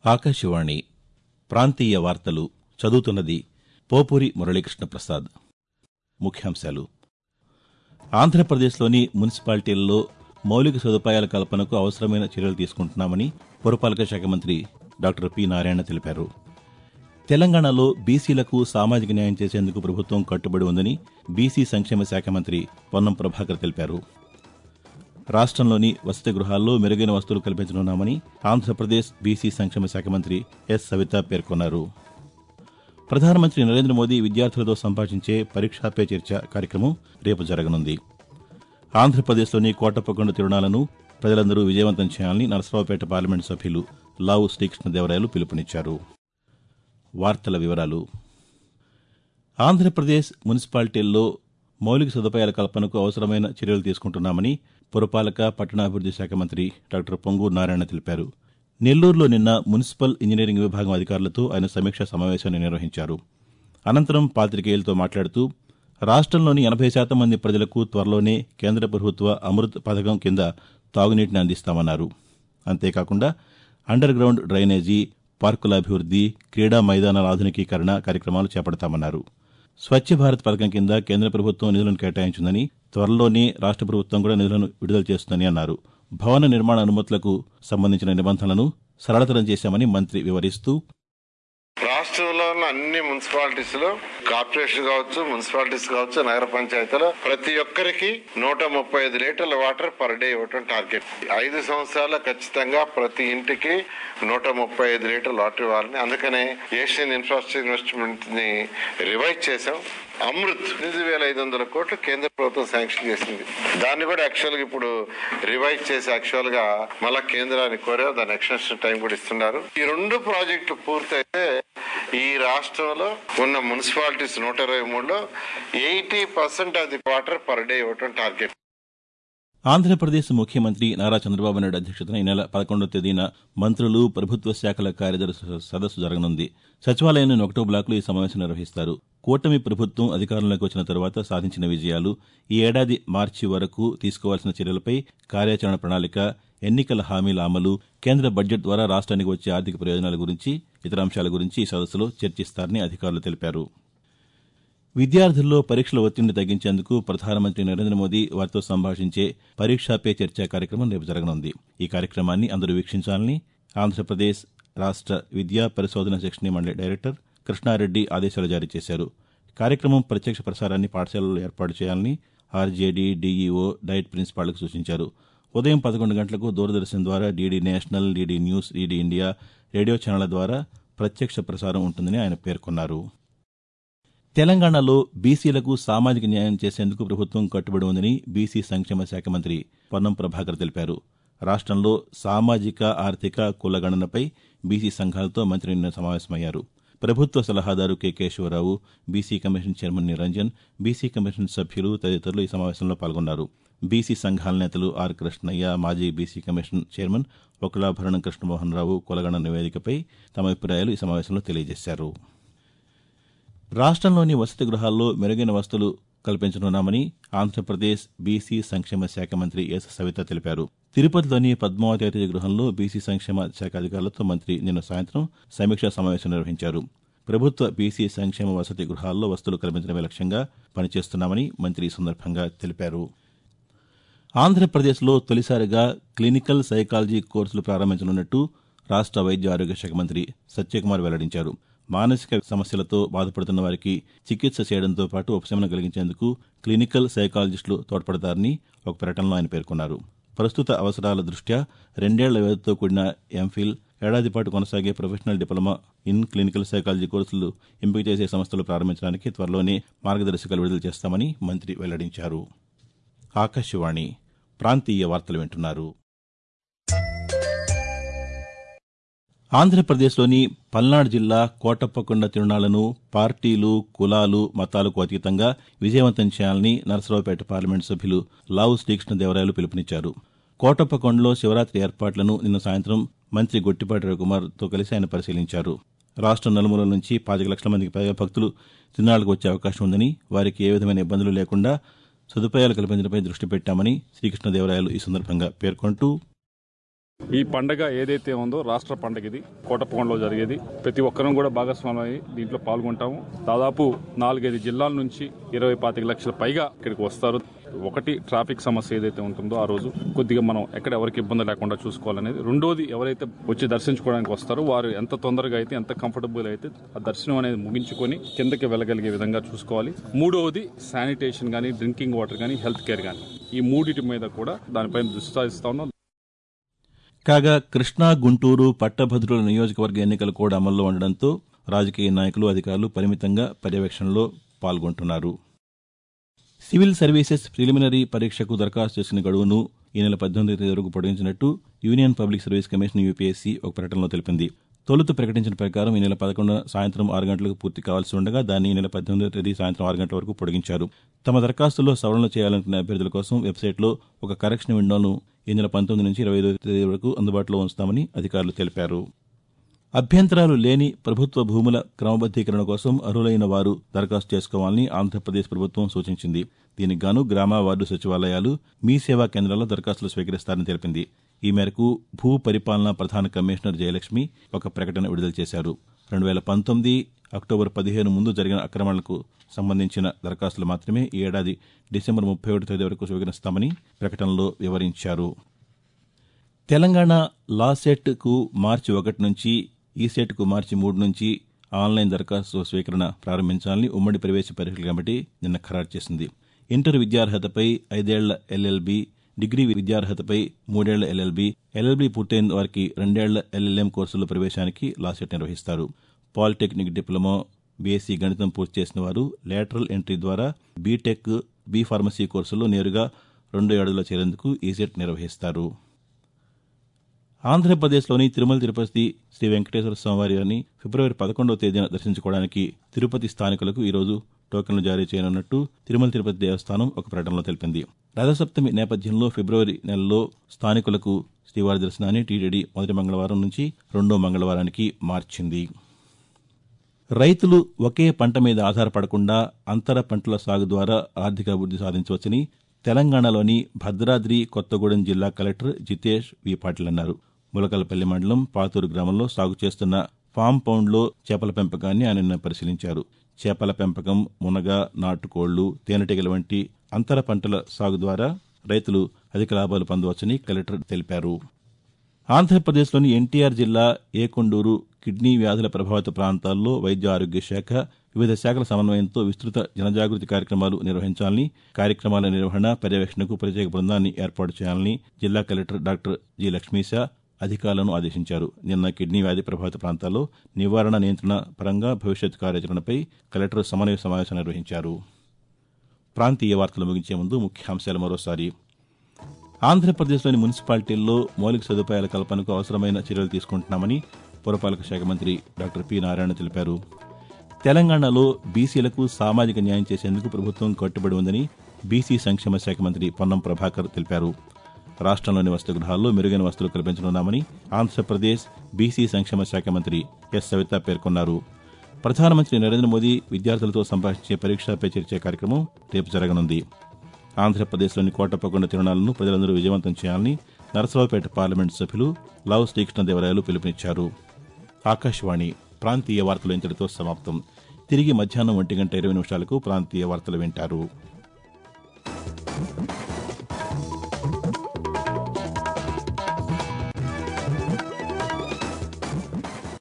ఆకాశవాణి ప్రాంతీయ వార్తలు చదువుతున్నది పోపూరి మురళీకృష్ణ ప్రసాద్ ముఖ్యాంశాలు ఆంధ్రప్రదేశ్లోని మున్సిపాలిటీల్లో మౌలిక సదుపాయాల కల్పనకు అవసరమైన చర్యలు తీసుకుంటున్నామని పురపాలక శాఖ మంత్రి డాక్టర్ పి నారాయణ తెలిపారు తెలంగాణలో బీసీలకు సామాజిక న్యాయం చేసేందుకు ప్రభుత్వం కట్టుబడి ఉందని బీసీ సంక్షేమ శాఖ మంత్రి పొన్నం ప్రభాకర్ తెలిపారు రాష్ట్రంలోని వసతి గృహాల్లో మెరుగైన వసతులు కల్పించనున్నామని ఆంధ్రప్రదేశ్ బీసీ సంక్షేమ శాఖ మంత్రి ఎస్ సవిత పేర్కొన్నారు ప్రధానమంత్రి నరేంద్ర మోదీ విద్యార్థులతో సంభాషించే పరీక్షా పే చర్చ కార్యక్రమం రేపు జరగనుంది ఆంధ్రప్రదేశ్లోని కోటప్పకొండ తిరుణాలను ప్రజలందరూ విజయవంతం చేయాలని నరసరావుపేట పార్లమెంటు సభ్యులు లావు శ్రీకృష్ణదేవరాయలు పిలుపునిచ్చారు వార్తల వివరాలు ఆంధ్రప్రదేశ్ మున్సిపాలిటీల్లో మౌలిక సదుపాయాల కల్పనకు అవసరమైన చర్యలు తీసుకుంటున్నామని పురపాలక పట్టణాభివృద్ది శాఖ మంత్రి డాక్టర్ పొంగూరు నారాయణ తెలిపారు నెల్లూరులో నిన్న మున్సిపల్ ఇంజనీరింగ్ విభాగం అధికారులతో ఆయన సమీక్షా సమావేశాన్ని నిర్వహించారు అనంతరం పాతికేయులతో మాట్లాడుతూ రాష్ట్రంలోని ఎనభై శాతం మంది ప్రజలకు త్వరలోనే కేంద్ర ప్రభుత్వ అమృత్ పథకం కింద తాగునీటిని అందిస్తామన్నారు అంతేకాకుండా అండర్ గ్రౌండ్ డ్రైనేజీ పార్కుల అభివృద్ది క్రీడా మైదానాల ఆధునికీకరణ కార్యక్రమాలు చేపడతామన్నారు స్వచ్ఛ భారత్ పథకం కింద కేంద్ర ప్రభుత్వం నిధులను కేటాయించిందని త్వరలోనే రాష్ట ప్రభుత్వం కూడా నిధులను విడుదల చేస్తుందని అన్నారు భవన నిర్మాణ అనుమతులకు సంబంధించిన నిబంధనలను సరళతరం చేశామని మంత్రి వివరిస్తూ రాష్ట్రంలో ఉన్న అన్ని మున్సిపాలిటీస్ లో కార్పొరేషన్ కావచ్చు మున్సిపాలిటీస్ కావచ్చు నగర పంచాయతీలో ప్రతి ఒక్కరికి నూట ముప్పై ఐదు లీటర్ల వాటర్ పర్ డే ఇవ్వటం టార్గెట్ ఐదు సంవత్సరాల ఖచ్చితంగా ప్రతి ఇంటికి నూట ముప్పై ఐదు లీటర్ల వాటర్ ఇవ్వాలని అందుకనే ఏషియన్ ఇన్ఫ్రాస్ట్రక్చర్ ఇన్వెస్ట్మెంట్ ని రివైజ్ చేశాం అమృత్ ఎనిమిది వేల ఐదు వందల కోట్లు కేంద్ర ప్రభుత్వం శాంక్షన్ చేసింది దాన్ని కూడా యాక్చువల్ గా ఇప్పుడు రివైజ్ చేసి యాక్చువల్ గా మళ్ళా కేంద్రానికి కోరా దాని ఎక్స్టెన్షన్ టైం కూడా ఇస్తున్నారు ఈ రెండు ప్రాజెక్టులు పూర్తయితే ఈ రాష్ట్రంలో ఉన్న మున్సిపాలిటీస్ నూట ఇరవై మూడులో eighty percent of the water per day ఇవ్వటం టార్గెట్ ఆంధ్రప్రదేశ్ ముఖ్యమంత్రి నారా చంద్రబాబు నాయుడు అధ్యక్షతన ఈ నెల పదకొండవ తేదీన మంత్రులు ప్రభుత్వ శాఖల కార్యదర్శుల సదస్సు జరగనుంది సచివాలయంలోని ఒకటో బ్లాకులో ఈ సమావేశం నిర్వహిస్తారు కూటమి ప్రభుత్వం అధికారంలోకి వచ్చిన తరువాత సాధించిన విజయాలు ఈ ఏడాది మార్చి వరకు తీసుకోవాల్సిన చర్యలపై కార్యాచరణ ప్రణాళిక ఎన్నికల హామీల అమలు కేంద్ర బడ్జెట్ ద్వారా రాష్ట్రానికి వచ్చే ఆర్థిక ప్రయోజనాల గురించి ఇతర అంశాల గురించి ఈ సదస్సులో చర్చిస్తారని అధికారులు తెలిపారు విద్యార్థుల్లో పరీక్షల ఒత్తిడిని తగ్గించేందుకు ప్రధానమంత్రి నరేంద్ర మోదీ వారితో సంభాషించే పరీక్షా పే చర్చ కార్యక్రమం రేపు జరగనుంది ఈ కార్యక్రమాన్ని అందరూ వీక్షించాలని ఆంధ్రప్రదేశ్ రాష్ట విద్యా పరిశోధన శిక్షణ మండలి డైరెక్టర్ కృష్ణారెడ్డి ఆదేశాలు జారీ చేశారు కార్యక్రమం ప్రత్యక్ష ప్రసారాన్ని పాఠశాలల్లో ఏర్పాటు చేయాలని ఆర్జేడీ డీఈఓ డైట్ ప్రిన్సిపాళ్లకు సూచించారు ఉదయం పదకొండు గంటలకు దూరదర్శన్ ద్వారా DD national DD news DD India radio ఛానళ్ల ద్వారా ప్రత్యక్ష ప్రసారం ఉంటుందని ఆయన పేర్కొన్నారు తెలంగాణలో బీసీలకు సామాజిక న్యాయం చేసేందుకు ప్రభుత్వం కట్టుబడి ఉందని బీసీ సంక్షేమ శాఖ మంత్రి పొన్నం ప్రభాకర్ తెలిపారు రాష్ట్రంలో సామాజిక ఆర్థిక కులగణనపై బీసీ సంఘాలతో మంత్రి నిన్న సమావేశమయ్యారు ప్రభుత్వ సలహాదారు K Keshavarao BC commission chairman Niranjan BC commission సభ్యులు తదితరులు ఈ సమావేశంలో పాల్గొన్నారు బీసీ సంఘాల నేతలు ఆర్ కృష్ణయ్య మాజీ BC commission chairman Vakulabharanam Krishnamohan Rao కులగణ నివేదికపై తమ అభిప్రాయాలు ఈ సమావేశంలో తెలియజేశారు రాష్ట్రంలోని వసతి గృహాల్లో మెరుగైన వసతులు కల్పించనున్నామని ఆంధ్రప్రదేశ్ బీసీ సంక్షేమ శాఖ మంత్రి ఎస్ సవిత తెలిపారు తిరుపతిలోని పద్మావతి అతిథి గృహంలో బీసీ సంక్షేమ శాఖ అధికారులతో మంత్రి నిన్న సాయంత్రం సమీక్షా సమావేశం నిర్వహించారు ప్రభుత్వ బీసీ సంక్షేమ వసతి గృహాల్లో వసతులు కల్పించడమే లక్ష్యంగా పనిచేస్తున్నామని మంత్రి ఈ సందర్భంగా తెలిపారు ఆంధ్రప్రదేశ్లో తొలిసారిగా క్లినికల్ సైకాలజీ కోర్సులు ప్రారంభించనున్నట్టు రాష్ట వైద్య ఆరోగ్య శాఖ మంత్రి సత్యకుమార్ వెల్లడించారు మానసిక సమస్యలతో బాధపడుతున్న వారికి చికిత్స చేయడంతో పాటు ఉపశమనం కలిగించేందుకు క్లినికల్ సైకాలజిస్టులు తోడ్పడతారని ఒక ప్రకటనలో ఆయన పేర్కొన్నారు ప్రస్తుత అవసరాల దృష్ట్యా రెండేళ్ల వ్యవధితో కూడిన ఎంఫిల్ ఏడాది పాటు కొనసాగే professional diploma in clinical psychology కోర్సులు ఎంపిక చేసే సంస్థలు ప్రారంభించడానికి త్వరలోనే మార్గదర్శకాలు విడుదల చేస్తామని మంత్రి వెల్లడించారు ఆకాశవాణి ప్రాంతీయ వార్తలు వింటున్నారు ఆంధ్రప్రదేశ్లోని పల్నాడు జిల్లా కోటప్పకొండ తిరునాళ్లను పార్టీలు కులాలు మతాలకు అతీతంగా విజయవంతం చేయాలని నరసరావుపేట పార్లమెంటు సభ్యులు లావు శ్రీకృష్ణదేవరాయలు పిలుపునిచ్చారు కోటప్పకొండలో శివరాత్రి ఏర్పాట్లను నిన్న సాయంత్రం మంత్రి గొట్టిపాటి రవికుమార్తో కలిసి ఆయన పరిశీలించారు రాష్ట్రం నలుమూలల నుంచి పాతిక లక్షల మందికి పైగా భక్తులు తిరునాళ్లకు వచ్చే అవకాశం ఉందని వారికి ఏ విధమైన ఇబ్బందులు లేకుండా సదుపాయాలు కల్పించడంపై దృష్టి పెట్టామని శ్రీకృష్ణదేవరాయలు ఈ సందర్భంగా పేర్కొంటూ ఈ పండగ ఏదైతే ఉందో రాష్ట్ర పండగ ఇది కోటప్పకొండలో జరిగేది ప్రతి ఒక్కరం కూడా బాగా జరిగేది దీంట్లో పాల్గొంటాము ప్రతి ఒక్కరం కూడా భాగస్వామ్యం దీంట్లో పాల్గొంటాము దాదాపు నాలుగైదు జిల్లాల నుంచి ఇరవై పాతిక లక్షల పైగా ఇక్కడికి వస్తారు ఒకటి ట్రాఫిక్ సమస్య ఏదైతే ఉంటుందో ఆ రోజు కొద్దిగా మనం ఎక్కడ ఎవరికి ఇబ్బంది లేకుండా చూసుకోవాలనేది రెండోది ఎవరైతే వచ్చి దర్శించుకోవడానికి వస్తారో వారు ఎంత తొందరగా అయితే ఎంత కంఫర్టబుల్ అయితే ఆ దర్శనం అనేది ముగించుకొని కిందకి వెళ్ళగలిగే విధంగా చూసుకోవాలి మూడవది శానిటేషన్ కానీ డ్రింకింగ్ వాటర్ కానీ హెల్త్ కేర్ కానీ ఈ మూడిటి మీద కూడా దానిపైన దృష్టి సాధిస్తా ఉన్నాం కాగా కృష్ణా గుంటూరు పట్టభద్రుల నియోజకవర్గ ఎన్నికలు కూడా అమల్లో ఉండడంతో రాజకీయ నాయకులు అధికారులు పరిమితంగా పర్యవేక్షణలో పాల్గొంటున్నారు సివిల్ సర్వీసెస్ ప్రిలిమినరీ పరీక్షకు దరఖాస్తు చేసిన గడువును ఈ నెల పద్దెనిమిది తేదీ వరకు పొడిగించినట్టు union public service commission UPSC ఒక ప్రకటనలో తెలిపింది తొలుత ప్రకటించిన ప్రకారం ఈ నెల పదకొండున సాయంత్రం ఆరు గంటలకు పూర్తి కావాల్సి ఉండగా దాన్ని ఈ నెల పద్దెనిమిదో తేదీ సాయంత్రం ఆరు గంటల వరకు పొడిగించారు తమ దరఖాస్తుల్లో సవరణలు చేయాలనుకునే అభ్యర్థుల కోసం వెబ్సైట్లో ఒక కరెక్షన్ విండోను ఈ నెల పంతొమ్మిది నుంచి ఇరవై ఐదో తేదీ వరకు అందుబాటులో ఉంచుతామని అధికారులు తెలిపారు అభ్యంతరాలు లేని ప్రభుత్వ భూముల క్రమబద్దీకరణ కోసం అర్హులైన వారు దరఖాస్తు చేసుకోవాలని ఆంధ్రప్రదేశ్ ప్రభుత్వం సూచించింది దీనికి గాను గ్రామ వార్డు సచివాలయాలు మీ సేవా కేంద్రాల్లో దరఖాస్తులు స్వీకరిస్తారని తెలిపింది ఈ మేరకు భూ పరిపాలనా ప్రధాన కమిషనర్ జయలక్ష్మి ఒక ప్రకటన విడుదల చేశారు రెండు వేల పంతొమ్మిది అక్టోబర్ పదిహేను ముందు జరిగిన అక్రమాలకు సంబంధించిన దరఖాస్తులు మాత్రమే ఈ ఏడాది డిసెంబర్ ముప్పై ఒకటి తేదీ వరకు స్వీకరిస్తామని ప్రకటనలో వివరించారు తెలంగాణ లా సెట్కు మార్చి ఒకటి నుంచి ఈ సెట్కు మార్చి మూడు నుంచి ఆన్లైన్ దరఖాస్తు స్వీకరణ ప్రారంభించాలని ఉమ్మడి ప్రవేశ పరీక్షల కమిటీ నిన్న ఖరారు చేసింది ఇంటర్ విద్యార్హతపై ఐదేళ్ల ఎల్ఎల్బి డిగ్రీ విద్యార్హతపై మూడేళ్ల ఎల్ఎల్బి ఎల్ఎల్బి పూర్తయిన వారికి రెండేళ్ల ఎల్ఎల్ఎం కోర్సుల ప్రవేశానికి లాసెట్ నిర్వహిస్తారు పాలిటెక్నిక్ డిప్లొమా బీఎస్సీ గణితం పూర్తి చేసిన వారు లేటరల్ ఎంట్రీ ద్వారా బీటెక్ బీ ఫార్మసీ కోర్సుల్లో నేరుగా రెండో ఏడాదిలో చేరేందుకు ఈ సెట్ నిర్వహిస్తారు ఆంధ్రప్రదేశ్లోని తిరుమల తిరుపతి శ్రీ వెంకటేశ్వర స్వామివారిని ఫిబ్రవరి పదకొండవ తేదీన దర్శించుకోవడానికి తిరుపతి స్థానికులకు ఈరోజు టోకెన్లు జారీ చేయనున్నట్టు తిరుమల తిరుపతి దేవస్థానం ఒక ప్రకటనలో తెలిపింది రథసప్తమి నేపథ్యంలో ఫిబ్రవరి నెలలో స్థానికులకు శ్రీవారి దర్శనాన్ని టీటీడీ మొదటి మంగళవారం నుంచి రెండో మంగళవారానికి మార్చింది రైతులు ఒకే పంట మీద ఆధారపడకుండా అంతర పంటల సాగు ద్వారా ఆర్థిక అభివృద్ధి సాధించవచ్చని తెలంగాణలోని భద్రాద్రి కొత్తగూడెం జిల్లా కలెక్టర్ జితేష్ వి పాటిల్ అన్నారు ములకలపల్లి మండలం పాతూరు గ్రామంలో సాగు చేస్తున్న ఫామ్ పౌండ్లో చేపల పెంపకాన్ని ఆయన నిన్న పరిశీలించారు చేపల పెంపకం మునగ నాటుకోళ్లు తేనెటీగల వంటి అంతర పంటల సాగు ద్వారా రైతులు అధిక లాభాలు పొందవచ్చని కలెక్టర్ తెలిపారు ఆంధ్రప్రదేశ్లోని ఎన్టీఆర్ జిల్లా ఏకొండూరు కిడ్నీ వ్యాధుల ప్రభావిత ప్రాంతాల్లో వైద్య ఆరోగ్య శాఖ వివిధ శాఖల సమన్వయంతో విస్తృత జనజాగృతి కార్యక్రమాలు నిర్వహించాలని కార్యక్రమాల నిర్వహణ పర్యవేక్షణకు ప్రత్యేక బృందాన్ని ఏర్పాటు చేయాలని జిల్లా కలెక్టర్ డాక్టర్ జి లక్ష్మీశా అధికారులను ఆదేశించారు నిన్న కిడ్నీ వ్యాధి ప్రభావిత ప్రాంతాల్లో నివారణ నియంత్రణ పరంగా భవిష్యత్ కార్యాచరణపై కలెక్టర్ సమన్వయ సమావేశం నిర్వహించారు ప్రాంతీయ వార్తలు ముగించే ముందు ముఖ్యాంశాలు మరోసారి ఆంధ్రప్రదేశ్లోని మున్సిపాలిటీల్లో మౌలిక సదుపాయాల కల్పనకు అవసరమైన చర్యలు తీసుకుంటున్నామని పురపాలక శాఖ మంత్రి డాక్టర్ పి నారాయణ తెలిపారు తెలంగాణలో బీసీలకు సామాజిక న్యాయం చేసేందుకు ప్రభుత్వం కట్టుబడి ఉందని బీసీ సంక్షేమ శాఖ మంత్రి పొన్నం ప్రభాకర్ తెలిపారు రాష్ట్రంలోని వసతి గృహాల్లో మెరుగైన వసతులు కల్పించనున్నామని ఆంధ్రప్రదేశ్ బీసీ సంక్షేమ శాఖ మంత్రి ఎస్ సవిత పేర్కొన్నారు ప్రధానమంత్రి నరేంద్ర మోదీ విద్యార్థులతో సంభాషించే పరీక్షపై చర్చే కార్యక్రమం రేపు జరగనుంది ఆంధ్రప్రదేశ్లోని కోటప్పకొండ తిరునాళ్లను ప్రజలందరూ విజయవంతం చేయాలని నరసరావుపేట పార్లమెంటు సభ్యులు లావు శ్రీకృష్ణదేవరాయలు పిలుపునిచ్చారు ఆకాశవాణి ప్రాంతీయ వార్తలు ఇంతటితో సమాప్తం తిరిగి మధ్యాహ్నం ఒంటి గంట ఇరవై నిమిషాలకు ప్రాంతీయ వార్తలు వింటారు